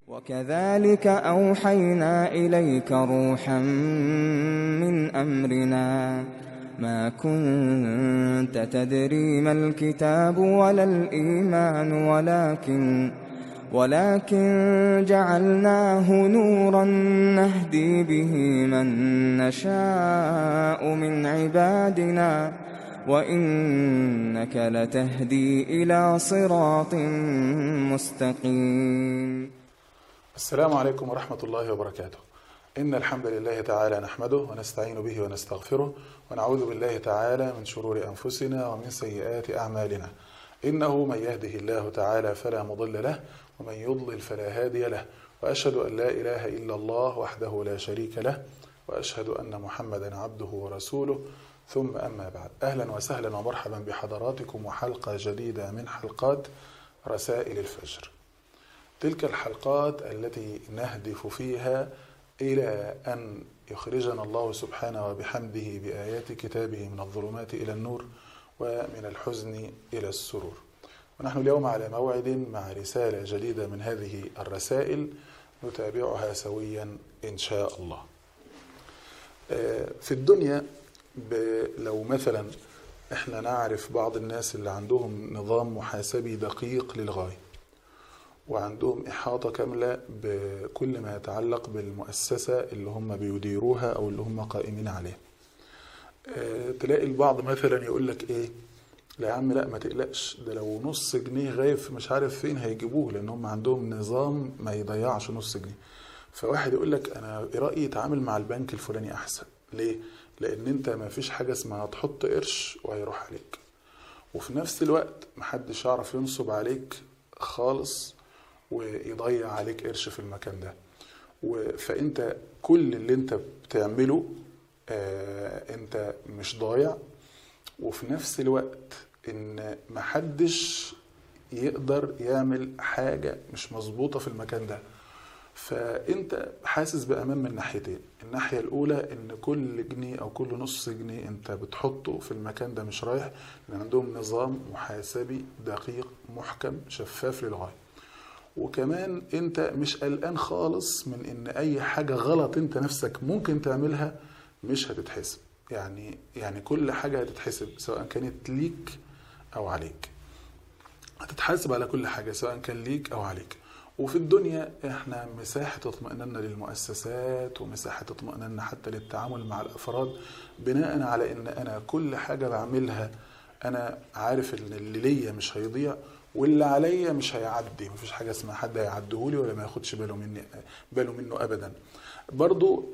وكذلك أوحينا إليك روحا من أمرنا ما كنت تدري ما الكتاب ولا الإيمان ولكن ولكن جعلناه نورا نهدي به من نشاء من عبادنا وإنك لتهدي إلى صراط مستقيم السلام عليكم ورحمة الله وبركاته إن الحمد لله تعالى نحمده ونستعين به ونستغفره ونعوذ بالله تعالى من شرور أنفسنا ومن سيئات أعمالنا إنه من يهده الله تعالى فلا مضل له ومن يضلل فلا هادي له وأشهد أن لا إله إلا الله وحده لا شريك له وأشهد أن محمدا عبده ورسوله ثم أما بعد أهلا وسهلا ومرحبا بحضراتكم وحلقة جديدة من حلقات رسائل الفجر تلك الحلقات التي نهدف فيها إلى أن يخرجنا الله سبحانه وبحمده بآيات كتابه من الظلمات إلى النور ومن الحزن إلى السرور ونحن اليوم على موعد مع رسالة جديدة من هذه الرسائل نتابعها سويا إن شاء الله في الدنيا لو مثلا احنا نعرف بعض الناس اللي عندهم نظام محاسبي دقيق للغاية وعندهم إحاطة كاملة بكل ما يتعلق بالمؤسسة اللي هم بيديروها أو اللي هم قائمين عليها تلاقي البعض مثلا يقول لك إيه لا يا عم لا ما تقلقش ده لو نص جنيه غايب مش عارف فين هيجيبوه لأن هم عندهم نظام ما يضيعش نص جنيه فواحد يقول لك أنا رأيي اتعامل مع البنك الفلاني أحسن ليه؟ لأن أنت ما فيش حاجة اسمها تحط قرش وهيروح عليك وفي نفس الوقت محدش يعرف ينصب عليك خالص ويضيع عليك قرش في المكان ده فانت كل اللي انت بتعمله آه انت مش ضايع وفي نفس الوقت ان محدش يقدر يعمل حاجة مش مظبوطة في المكان ده فانت حاسس بامان من ناحيتين الناحية الاولى ان كل جنيه او كل نص جنيه انت بتحطه في المكان ده مش رايح لان عندهم نظام محاسبي دقيق محكم شفاف للغاية وكمان انت مش قلقان خالص من ان اي حاجه غلط انت نفسك ممكن تعملها مش هتتحسب يعني يعني كل حاجه هتتحسب سواء كانت ليك او عليك هتتحاسب على كل حاجه سواء كان ليك او عليك وفي الدنيا احنا مساحه اطمئنان للمؤسسات ومساحه اطمئنان حتى للتعامل مع الافراد بناء على ان انا كل حاجه بعملها انا عارف ان اللي ليا مش هيضيع واللي عليا مش هيعدي مفيش حاجه اسمها حد هيعديهولي ولا ما ياخدش باله مني باله منه ابدا برضو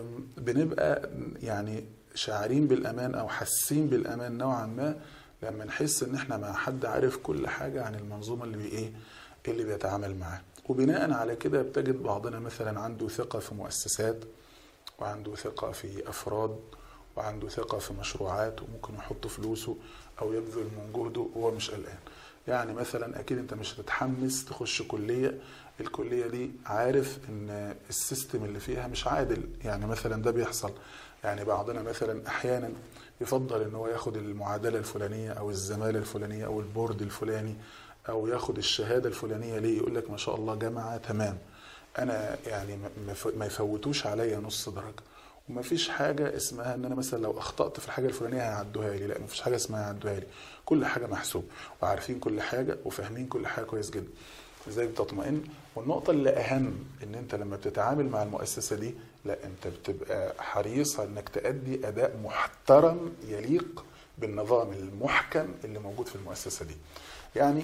بنبقى يعني شاعرين بالامان او حاسين بالامان نوعا ما لما نحس ان احنا مع حد عارف كل حاجه عن المنظومه اللي ايه اللي بيتعامل معاه وبناء على كده بتجد بعضنا مثلا عنده ثقه في مؤسسات وعنده ثقه في افراد وعنده ثقه في مشروعات وممكن يحط فلوسه او يبذل من جهده وهو مش قلقان يعني مثلا اكيد انت مش هتتحمس تخش كليه الكليه دي عارف ان السيستم اللي فيها مش عادل يعني مثلا ده بيحصل يعني بعضنا مثلا احيانا يفضل ان هو ياخد المعادله الفلانيه او الزماله الفلانيه او البورد الفلاني او ياخد الشهاده الفلانيه ليه يقول لك ما شاء الله جامعه تمام انا يعني ما يفوتوش عليا نص درجه وما فيش حاجة اسمها ان انا مثلا لو اخطأت في الحاجة الفلانية هيعدوها لي لا ما فيش حاجة اسمها هيعدوها لي كل حاجة محسوب وعارفين كل حاجة وفاهمين كل حاجة كويس جدا ازاي بتطمئن والنقطة اللي اهم ان انت لما بتتعامل مع المؤسسة دي لا انت بتبقى حريص انك تأدي اداء محترم يليق بالنظام المحكم اللي موجود في المؤسسة دي يعني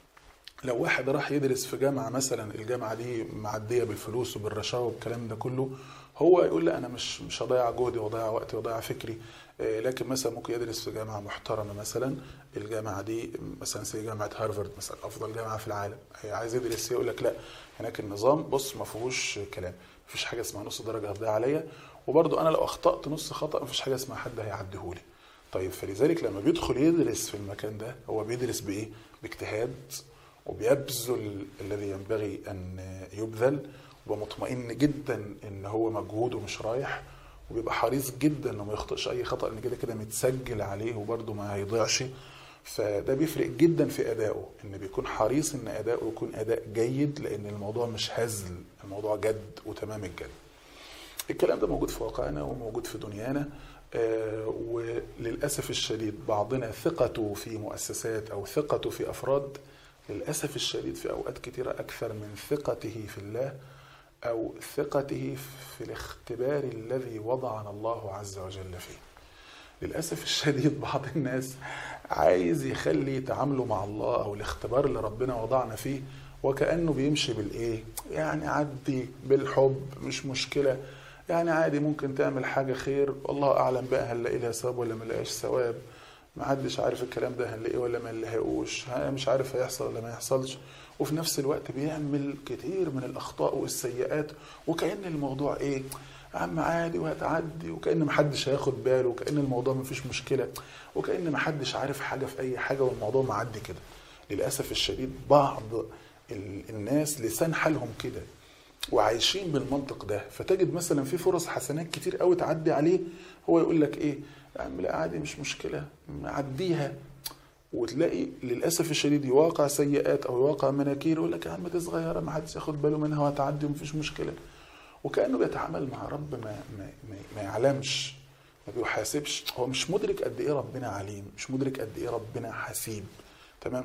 لو واحد راح يدرس في جامعة مثلا الجامعة دي معدية بالفلوس وبالرشاوى والكلام ده كله هو يقول لا انا مش مش هضيع جهدي واضيع وقتي واضيع فكري لكن مثلا ممكن يدرس في جامعه محترمه مثلا الجامعه دي مثلا زي جامعه هارفارد مثلا افضل جامعه في العالم عايز يدرس يقول لك لا هناك النظام بص ما فيهوش كلام ما فيش حاجه اسمها نص درجه هتضيع عليا وبرده انا لو اخطات نص خطا ما فيش حاجه اسمها حد هيعديهولي طيب فلذلك لما بيدخل يدرس في المكان ده هو بيدرس بايه باجتهاد وبيبذل الذي ينبغي ان يبذل ومطمئن جدا ان هو مجهوده مش رايح وبيبقى حريص جدا انه ما يخطئش اي خطا لان كده كده متسجل عليه وبرده ما هيضيعش فده بيفرق جدا في ادائه ان بيكون حريص ان اداؤه يكون اداء جيد لان الموضوع مش هزل الموضوع جد وتمام الجد الكلام ده موجود في واقعنا وموجود في دنيانا آه، وللاسف الشديد بعضنا ثقته في مؤسسات او ثقته في افراد للاسف الشديد في اوقات كتيره اكثر من ثقته في الله او ثقته في الاختبار الذي وضعنا الله عز وجل فيه للاسف الشديد بعض الناس عايز يخلي تعامله مع الله او الاختبار اللي ربنا وضعنا فيه وكانه بيمشي بالايه يعني عدي بالحب مش مشكله يعني عادي ممكن تعمل حاجه خير والله اعلم بقى هنلاقي لها ثواب ولا ما نلاقيش ثواب ما حدش عارف الكلام ده هنلاقيه ولا ما نلاقيهوش ها- مش عارف هيحصل ولا ما يحصلش وفي نفس الوقت بيعمل كتير من الاخطاء والسيئات وكأن الموضوع ايه يا عم عادي وهتعدي وكأن محدش هياخد باله وكأن الموضوع مفيش مشكلة وكأن محدش عارف حاجة في أي حاجة والموضوع معدي كده للأسف الشديد بعض ال- الناس لسان حالهم كده وعايشين بالمنطق ده فتجد مثلا في فرص حسنات كتير قوي تعدي عليه هو يقول لك ايه يا عم لا عادي مش مشكله عديها وتلاقي للاسف الشديد يواقع سيئات او يواقع مناكير يقول لك يا عم دي صغيره ما حدش ياخد باله منها وهتعدي ومفيش مشكله وكانه بيتعامل مع رب ما ما ما, ما يعلمش ما بيحاسبش هو مش مدرك قد ايه ربنا عليم مش مدرك قد ايه ربنا حسيب تمام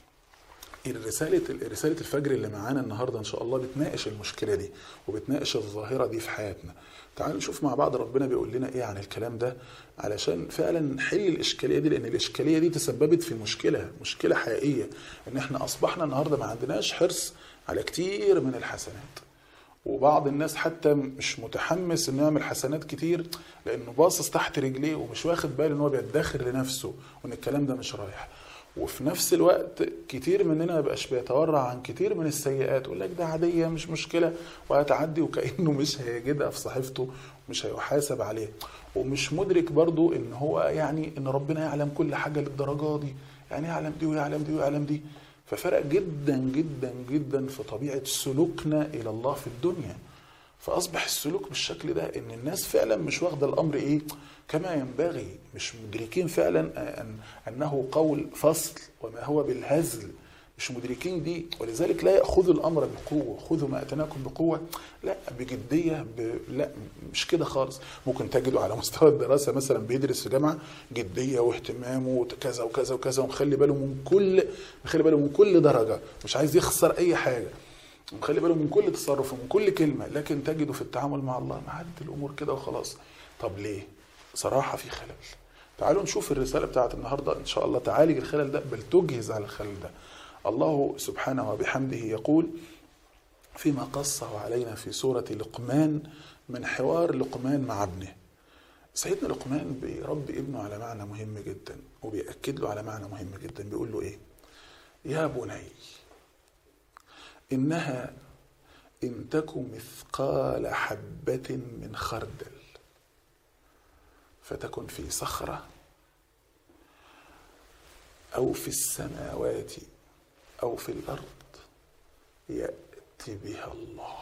الرسالة رسالة الفجر اللي معانا النهارده إن شاء الله بتناقش المشكلة دي وبتناقش الظاهرة دي في حياتنا. تعالوا نشوف مع بعض ربنا بيقول لنا إيه عن الكلام ده علشان فعلا نحل الإشكالية دي لأن الإشكالية دي تسببت في مشكلة، مشكلة حقيقية إن إحنا أصبحنا النهارده ما عندناش حرص على كتير من الحسنات. وبعض الناس حتى مش متحمس انه يعمل حسنات كتير لانه باصص تحت رجليه ومش واخد باله ان هو بيدخر لنفسه وان الكلام ده مش رايح وفي نفس الوقت كتير مننا ما بقاش بيتورع عن كتير من السيئات يقول لك ده عاديه مش مشكله وهتعدي وكانه مش هيجدها في صحيفته مش هيحاسب عليه ومش مدرك برضو ان هو يعني ان ربنا يعلم كل حاجه للدرجه دي يعني يعلم دي ويعلم دي ويعلم دي ففرق جدا جدا جدا في طبيعه سلوكنا الى الله في الدنيا فاصبح السلوك بالشكل ده ان الناس فعلا مش واخده الامر ايه كما ينبغي مش مدركين فعلا أن انه قول فصل وما هو بالهزل مش مدركين دي ولذلك لا ياخذوا الامر بقوه خذوا ما اتناكم بقوه لا بجديه ب... لا مش كده خالص ممكن تجده على مستوى الدراسه مثلا بيدرس في جامعه جديه واهتمام وكذا وكذا وكذا ومخلي باله من كل مخلي باله من كل درجه مش عايز يخسر اي حاجه ومخلي باله من كل تصرف ومن كل كلمة لكن تجده في التعامل مع الله معدي الأمور كده وخلاص طب ليه صراحة في خلل تعالوا نشوف الرسالة بتاعت النهاردة إن شاء الله تعالج الخلل ده بل تجهز على الخلل ده الله سبحانه وبحمده يقول فيما قصه علينا في سورة لقمان من حوار لقمان مع ابنه سيدنا لقمان بيربي ابنه على معنى مهم جدا وبيأكد له على معنى مهم جدا بيقول له ايه يا بني إنها إن تك مثقال حبة من خردل فتكن في صخرة أو في السماوات أو في الأرض يأتي بها الله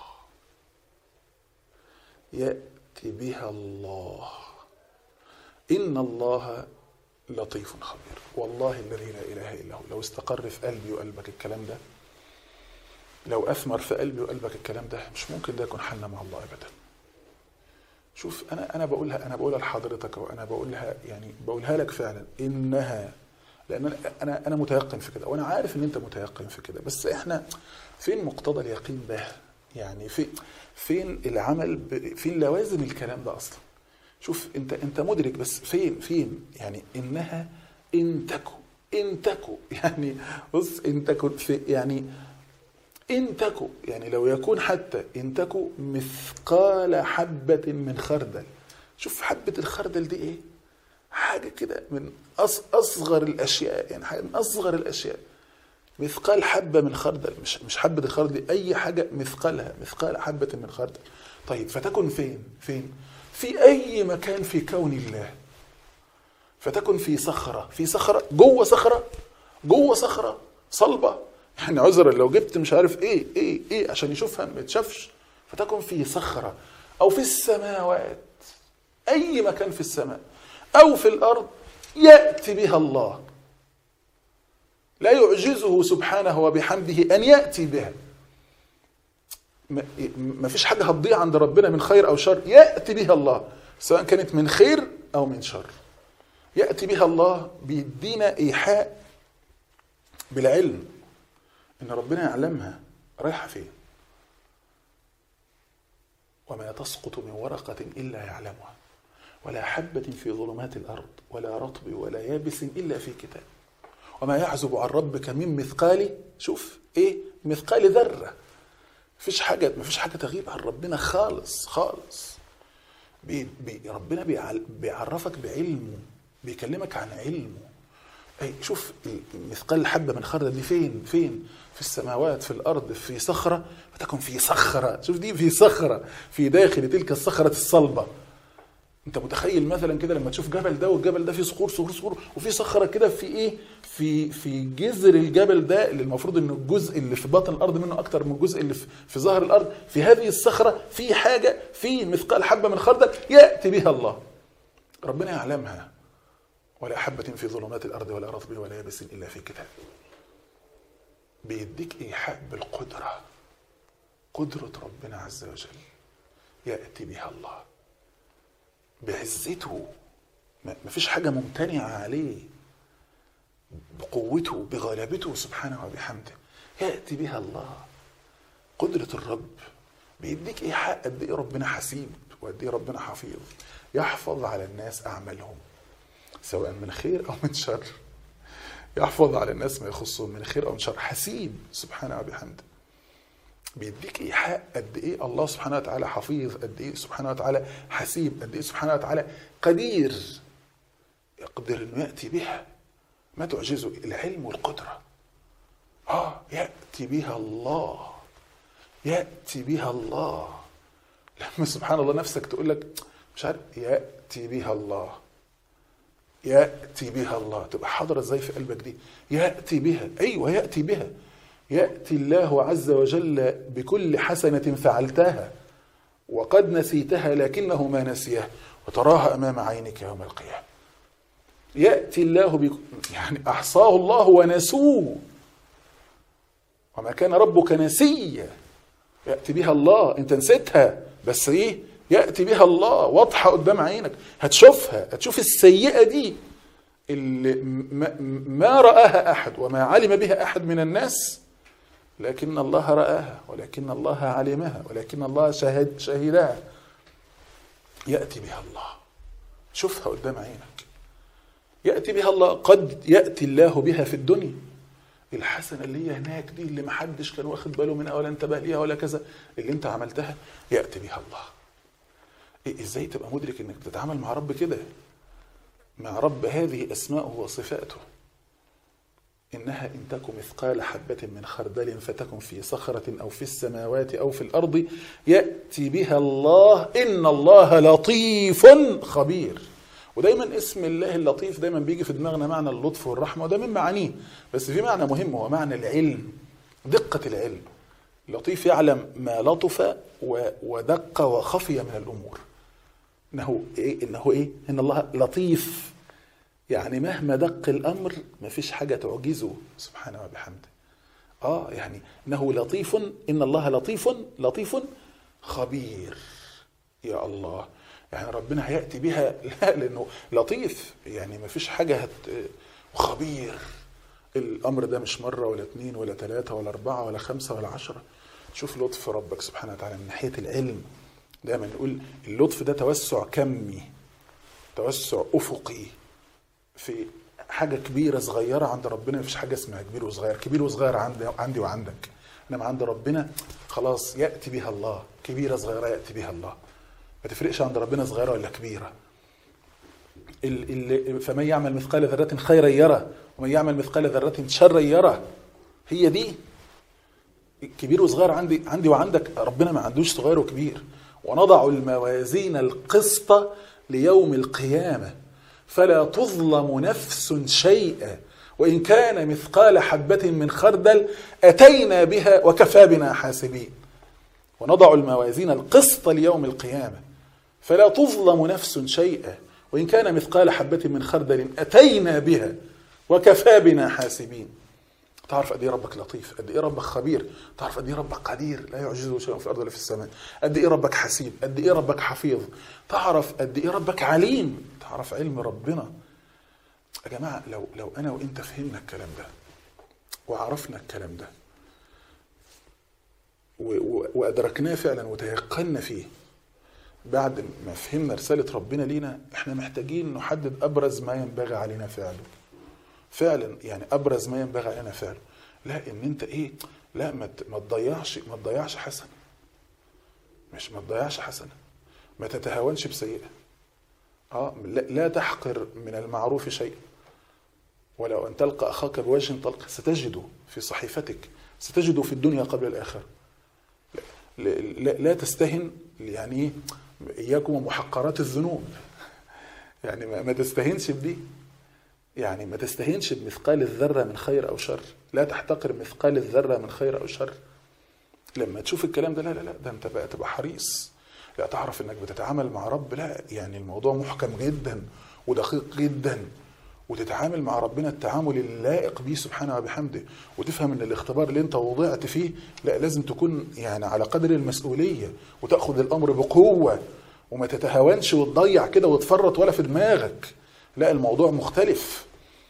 يأتي بها الله إن الله لطيف خبير والله الذي لا إله إلا هو لو استقر في قلبي وقلبك الكلام ده لو أثمر في قلبي وقلبك الكلام ده مش ممكن ده يكون حالنا مع الله أبدا شوف أنا أنا بقولها أنا بقولها لحضرتك وأنا بقولها يعني بقولها لك فعلا إنها لأن أنا أنا أنا متيقن في كده وأنا عارف إن أنت متيقن في كده بس إحنا فين مقتضى اليقين ده؟ يعني في فين العمل ب... فين لوازم الكلام ده أصلا؟ شوف أنت أنت مدرك بس فين فين يعني إنها إن تكو إن تكو يعني بص إن تكو في يعني إن تكو يعني لو يكون حتى إن تكو مثقال حبة من خردل شوف حبة الخردل دي إيه حاجة كده من أص أصغر الأشياء يعني حاجة من أصغر الأشياء مثقال حبة من خردل مش مش حبة الخردل دي أي حاجة مثقالها مثقال حبة من خردل طيب فتكن فين فين في أي مكان في كون الله فتكن في صخرة في صخرة جوه صخرة جوه صخرة صلبة يعني عذرا لو جبت مش عارف ايه ايه ايه عشان يشوفها ما يتشافش فتكن في صخرة او في السماوات اي مكان في السماء او في الارض ياتي بها الله لا يعجزه سبحانه وبحمده أن يأتي بها ما- ما فيش حاجة هتضيع عند ربنا من خير أو شر يأتي بها الله سواء كانت من خير أو من شر يأتي بها الله بيدينا إيحاء بالعلم إن ربنا يعلمها رايحة فين وما تسقط من ورقة إلا يعلمها ولا حبة في ظلمات الأرض ولا رطب ولا يابس إلا في كتاب وما يعزب عن ربك من مثقال شوف إيه مثقال ذرة مفيش حاجة مفيش حاجة تغيب عن ربنا خالص خالص بي بي ربنا بيعل- بيعرفك بعلمه بيكلمك عن علمه أي شوف مثقال الحبة من خردل دي فين فين في السماوات في الأرض في صخرة فتكن في صخرة شوف دي في صخرة في داخل تلك الصخرة الصلبة انت متخيل مثلا كده لما تشوف جبل ده والجبل ده فيه صخور صخور صخور وفي صخره كده في ايه في في جذر الجبل ده اللي المفروض ان الجزء اللي في باطن الارض منه اكتر من الجزء اللي في, في ظهر الارض في هذه الصخره في حاجه في مثقال حبه من خردل ياتي بها الله ربنا يعلمها ولا حبة في ظلمات الأرض ولا رطب ولا يابس إلا في كتاب بيديك إيحاء بالقدرة قدرة ربنا عز وجل يأتي بها الله بعزته ما ما فيش حاجة ممتنعة عليه بقوته بغلبته سبحانه وبحمده يأتي بها الله قدرة الرب بيديك إيحاء قد إيه ربنا حسيب وقد إيه ربنا حفيظ يحفظ على الناس أعمالهم سواء من خير أو من شر يحفظ على الناس ما يخصهم من خير أو من شر حسيب سبحانه وبحمده بيديك ايحاء قد ايه الله سبحانه وتعالى حفيظ قد ايه سبحانه وتعالى حسيب قد ايه سبحانه وتعالى قدير يقدر انه ياتي بها ما تعجزه العلم والقدره اه ياتي بها الله ياتي بها الله لما سبحان الله نفسك تقول لك مش عارف ياتي بها الله ياتي بها الله تبقى حاضره ازاي في قلبك دي ياتي بها ايوه ياتي بها ياتي الله عز وجل بكل حسنه فعلتها وقد نسيتها لكنه ما نسيها وتراها امام عينك يوم القيامه ياتي الله بك يعني احصاه الله ونسوه وما كان ربك نسيا ياتي بها الله انت نسيتها بس ايه ياتي بها الله واضحه قدام عينك هتشوفها هتشوف السيئه دي اللي ما, ما راها احد وما علم بها احد من الناس لكن الله راها ولكن الله علمها ولكن الله شهد شهدها ياتي بها الله شوفها قدام عينك ياتي بها الله قد ياتي الله بها في الدنيا الحسنه اللي هي هناك دي اللي محدش كان واخد باله منها ولا انتبه ليها ولا كذا اللي انت عملتها ياتي بها الله إيه ازاي تبقى مدرك انك تتعامل مع رب كده مع رب هذه اسماؤه وصفاته انها ان تك مثقال حبه من خردل فتكن في صخره او في السماوات او في الارض ياتي بها الله ان الله لطيف خبير ودايما اسم الله اللطيف دايما بيجي في دماغنا معنى اللطف والرحمه وده من معانيه بس في معنى مهم هو معنى العلم دقه العلم لطيف يعلم ما لطف ودق وخفي من الامور انه ايه انه ايه ان الله لطيف يعني مهما دق الامر ما فيش حاجه تعجزه سبحانه وبحمده اه يعني انه لطيف ان الله لطيف لطيف خبير يا الله يعني ربنا هياتي بها لا لانه لطيف يعني ما فيش حاجه هت خبير الامر ده مش مره ولا اتنين ولا تلاته ولا اربعه ولا خمسه ولا عشره شوف لطف ربك سبحانه وتعالى من ناحيه العلم دايما نقول اللطف ده توسع كمي توسع افقي في حاجه كبيره صغيره عند ربنا مفيش حاجه اسمها كبير وصغير كبير وصغير عندي عندي وعندك انما عند ربنا خلاص ياتي بها الله كبيره صغيره ياتي بها الله ما تفرقش عند ربنا صغيره ولا كبيره ال ال فمن يعمل مثقال ذره خيرا يره ومن يعمل مثقال ذره شرا يره هي دي كبير وصغير عندي عندي وعندك ربنا ما عندوش صغير وكبير ونضع الموازين القسط ليوم القيامه فلا تظلم نفس شيئا وان كان مثقال حبه من خردل اتينا بها وكفى بنا حاسبين ونضع الموازين القسط ليوم القيامه فلا تظلم نفس شيئا وان كان مثقال حبه من خردل اتينا بها وكفى بنا حاسبين تعرف قد ايه ربك لطيف قد ايه ربك خبير تعرف قد ايه ربك قدير لا يعجزه شيء في الارض ولا في السماء قد ايه ربك حسيب قد ايه ربك حفيظ تعرف قد ايه ربك عليم تعرف علم ربنا يا جماعه لو لو انا وانت فهمنا الكلام ده وعرفنا الكلام ده و- و- وادركناه فعلا وتيقنا فيه بعد ما فهمنا رساله ربنا لينا احنا محتاجين نحدد ابرز ما ينبغي علينا فعله فعلا يعني ابرز ما ينبغي علينا فعله لا ان انت ايه لا ما ت- ما تضيعش ما تضيعش حسنه مش ما تضيعش حسنه ما تتهاونش بسيئه اه لا, لا تحقر من المعروف شيئا ولو ان تلقى اخاك بوجه طلق ستجده في صحيفتك ستجده في الدنيا قبل الاخره لا, لا, لا تستهن يعني ايه اياكم ومحقرات الذنوب يعني ما, ما تستهينش بدي يعني ما تستهينش بمثقال الذرة من خير أو شر لا تحتقر مثقال الذرة من خير أو شر لما تشوف الكلام ده لا لا لا ده أنت بقى تبقى حريص لا تعرف إنك بتتعامل مع رب لا يعني الموضوع محكم جدا ودقيق جدا وتتعامل مع ربنا التعامل اللائق بيه سبحانه وبحمده وتفهم ان الاختبار اللي انت وضعت فيه لا لازم تكون يعني على قدر المسؤوليه وتاخذ الامر بقوه وما تتهاونش وتضيع كده وتفرط ولا في دماغك لا الموضوع مختلف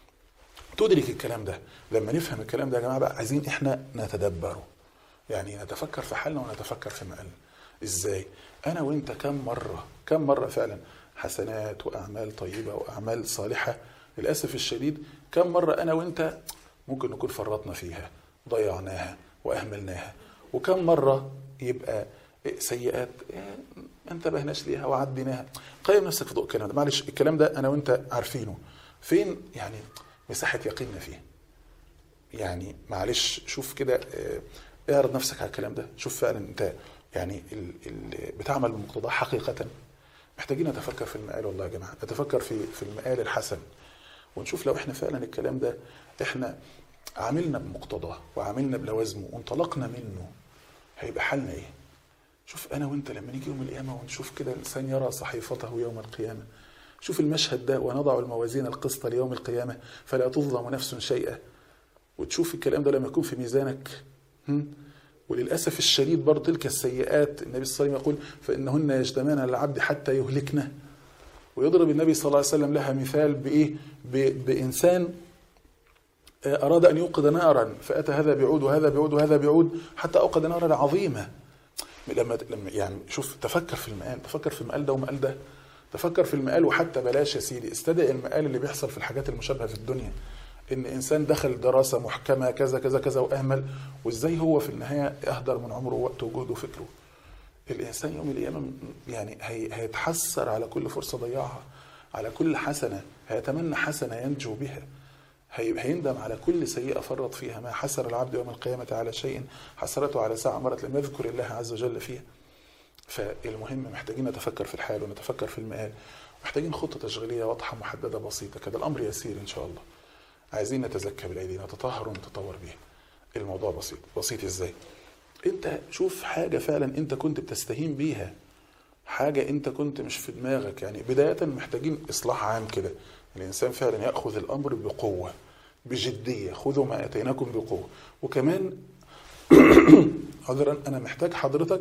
تدرك الكلام ده لما نفهم الكلام ده يا جماعه بقى عايزين احنا نتدبره يعني نتفكر في حالنا ونتفكر في مقالنا ازاي انا وانت كم مره كم مره فعلا حسنات واعمال طيبه واعمال صالحه للاسف الشديد كم مره انا وانت ممكن نكون فرطنا فيها ضيعناها واهملناها وكم مره يبقى سيئات ما انتبهناش ليها وعديناها قيم نفسك في ضوء الكلام ده معلش الكلام ده انا وانت عارفينه فين يعني مساحه يقيننا فيه يعني معلش شوف كده اه، اعرض نفسك على الكلام ده شوف فعلا انت يعني ال ال بتعمل بمقتضاه حقيقه محتاجين نتفكر في المقال والله يا جماعه نتفكر في في المقال الحسن ونشوف لو احنا فعلا الكلام ده احنا عملنا بمقتضاه وعملنا بلوازمه وانطلقنا منه هيبقى حالنا ايه شوف انا وانت لما نيجي يوم القيامه ونشوف كده الانسان يرى صحيفته يوم القيامه شوف المشهد ده ونضع الموازين القسط ليوم القيامه فلا تظلم نفس شيئا وتشوف الكلام ده لما يكون في ميزانك هم؟ وللاسف الشديد برضه تلك السيئات النبي صلى الله عليه وسلم يقول فانهن يجتمان على العبد حتى يهلكنه ويضرب النبي صلى الله عليه وسلم لها مثال بايه ب- بانسان اراد ان يوقد نارا فاتى هذا بعود وهذا بعود وهذا بعود حتى اوقد نارا عظيمه لما لما يعني شوف تفكر في المقال تفكر في المقال ده ومقال ده تفكر في المقال وحتى بلاش يا سيدي استدعي المقال اللي بيحصل في الحاجات المشابهه في الدنيا ان انسان دخل دراسه محكمه كذا كذا كذا واهمل وازاي هو في النهايه اهدر من عمره ووقته وجهده وفكره الانسان يوم القيامه يعني هي هيتحسر على كل فرصه ضيعها على كل حسنه هيتمنى حسنه ينجو بها هي- هيندم على كل سيئة فرط فيها ما حسر العبد يوم القيامة على شيء حسرته على ساعة مرت لم يذكر الله عز وجل فيها فالمهم محتاجين نتفكر في الحال ونتفكر في المآل محتاجين خطة تشغيلية واضحة محددة بسيطة كده الأمر يسير إن شاء الله عايزين نتزكى بالأيدي نتطهر ونتطور بيها الموضوع بسيط بسيط إزاي أنت شوف حاجة فعلا أنت كنت بتستهين بيها حاجة أنت كنت مش في دماغك يعني بداية محتاجين إصلاح عام كده الإنسان فعلا يأخذ الأمر بقوة بجدية خذوا ما أتيناكم بقوة وكمان عذرا أنا محتاج حضرتك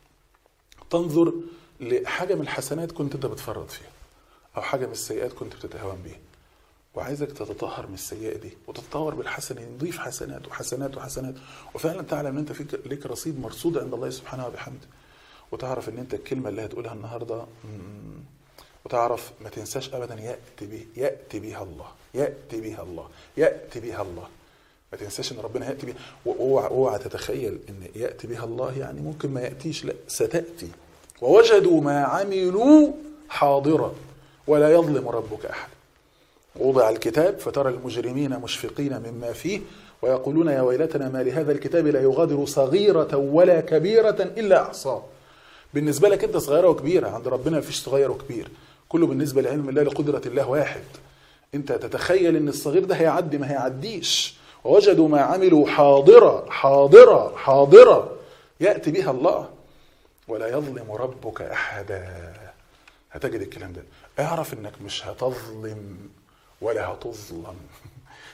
تنظر لحاجة من الحسنات كنت أنت بتفرط فيها أو حاجة من السيئات كنت بتتهاون بيها وعايزك تتطهر من السيئة دي وتتطور بالحسنة نضيف حسنات وحسنات وحسنات وفعلا تعلم ان انت فيك ليك رصيد مرصود عند الله سبحانه وبحمده وتعرف ان انت الكلمة اللي هتقولها النهاردة مم، وتعرف ما تنساش ابدا يأتي به يأتي بها الله يأتي بها الله يأتي بها الله ما تنساش ان ربنا يأتي بها واوعى اوعى تتخيل ان يأتي بها الله يعني ممكن ما يأتيش لا ستأتي ووجدوا ما عملوا حاضرا ولا يظلم ربك احد وضع الكتاب فترى المجرمين مشفقين مما فيه ويقولون يا ويلتنا ما لهذا الكتاب لا يغادر صغيرة ولا كبيرة إلا أحصاه بالنسبة لك أنت صغيرة وكبيرة عند ربنا مفيش صغير وكبير كله بالنسبة لعلم الله لقدرة الله واحد أنت تتخيل أن الصغير ده هيعدي ما هيعديش ووجدوا ما عملوا حاضرة حاضرة حاضرة يأتي بها الله ولا يظلم ربك أحدا هتجد الكلام ده اعرف انك مش هتظلم ولا هتظلم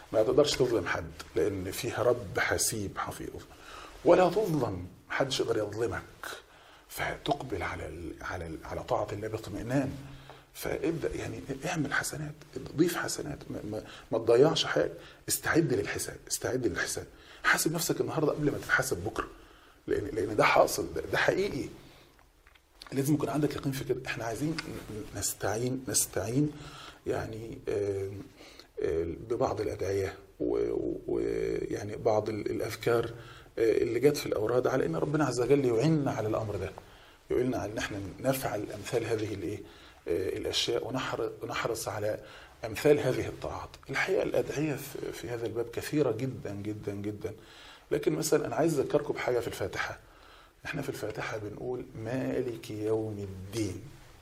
ما تقدرش تظلم حد لان فيها رب حسيب حفيظ ولا تظلم محدش يقدر يظلمك فتقبل على ال على ال على طاعه الله باطمئنان فابدا يعني اعمل حسنات ضيف حسنات ما, ما, ما تضيعش حاجه استعد للحساب استعد للحساب حاسب نفسك النهارده قبل ما تتحاسب بكره لان لان ده حاصل ده, ده حقيقي لازم يكون عندك يقين في كده احنا عايزين نستعين نستعين يعني آه، آه، ببعض الادعيه ويعني بعض ال- الاذكار آه، اللي جت في الاوراد على ان ربنا عز وجل يعيننا على الامر ده يعيننا على ان احنا نفعل امثال هذه الايه آه، الاشياء ونحر- ونحرص على امثال هذه الطاعات الحقيقه الادعيه في- في هذا الباب كثيره جدا جدا جدا لكن مثلا انا عايز اذكركم بحاجه في الفاتحه احنا في الفاتحه بنقول مالك يوم الدين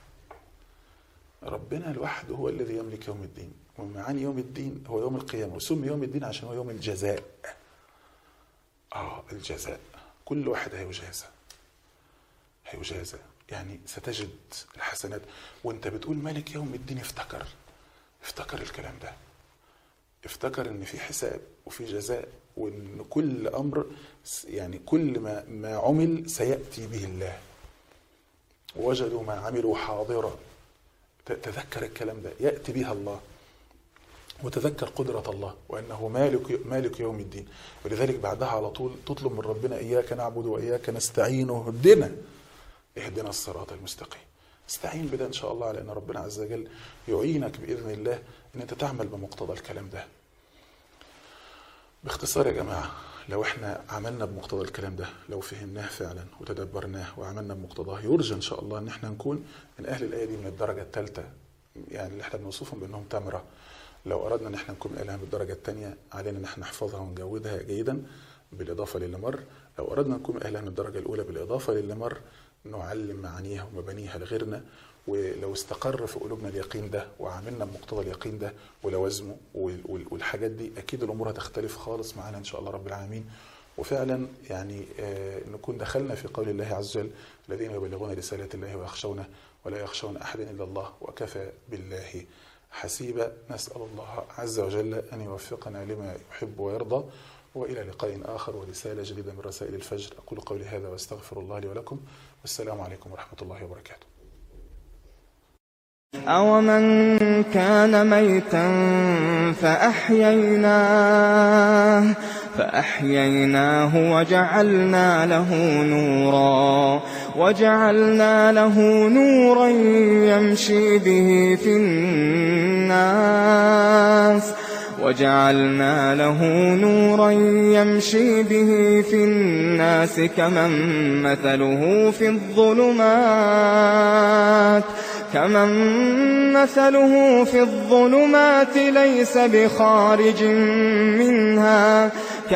ربنا لوحده هو الذي يملك يوم الدين ومعاني يوم الدين هو يوم القيامة وسمي يوم الدين عشان هو يوم الجزاء اه الجزاء كل واحد هيجازى هيجازى يعني ستجد الحسنات وانت بتقول مالك يوم الدين افتكر افتكر الكلام ده افتكر ان في حساب وفي جزاء وان كل امر س- يعني كل ما ما عمل سياتي به الله وجدوا ما عملوا حاضرا ت- تذكر الكلام ده ياتي بها الله وتذكر قدرة الله وأنه مالك مالك يوم الدين ولذلك بعدها على طول تطلب من ربنا إياك نعبد وإياك نستعين اهدنا اهدنا الصراط المستقيم استعين بده إن شاء الله على أن ربنا عز وجل يعينك بإذن الله أن أنت تعمل بمقتضى الكلام ده باختصار يا جماعة لو احنا عملنا بمقتضى الكلام ده لو فهمناه فعلا وتدبرناه وعملنا بمقتضاه يرجى ان شاء الله ان احنا نكون من اهل الايه دي من الدرجه الثالثه يعني اللي احنا بنوصفهم بانهم تمره لو اردنا ان احنا نكون من اهلها بالدرجه الثانيه علينا ان احنا نحفظها ونجودها جيدا بالاضافه للي مر لو اردنا نكون من اهلها من الدرجه الاولى بالاضافه للي مر نعلم معانيها ومبانيها لغيرنا ولو استقر في قلوبنا اليقين ده وعملنا بمقتضى اليقين ده ولوازمه وال- وال- والحاجات دي اكيد الامور هتختلف خالص معانا ان شاء الله رب العالمين وفعلا يعني آه، نكون دخلنا في قول الله عز وجل الذين يبلغون رسالات الله ويخشونه ولا يخشون احدا الا الله وكفى بالله حسيبا نسال الله عز وجل ان يوفقنا لما يحب ويرضى والى لقاء اخر ورساله جديده من رسائل الفجر اقول قولي هذا واستغفر الله لي ولكم والسلام عليكم ورحمه الله وبركاته أومن كان ميتا فأحييناه فأحييناه وجعلنا له نورا وجعلنا له نورا يمشي به في الناس وجعلنا له نورا يمشي به في الناس كمن مثله في الظلمات كمن مثله في الظلمات ليس بخارج منها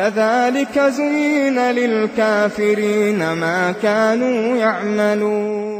كذلك زين للكافرين ما كانوا يعملون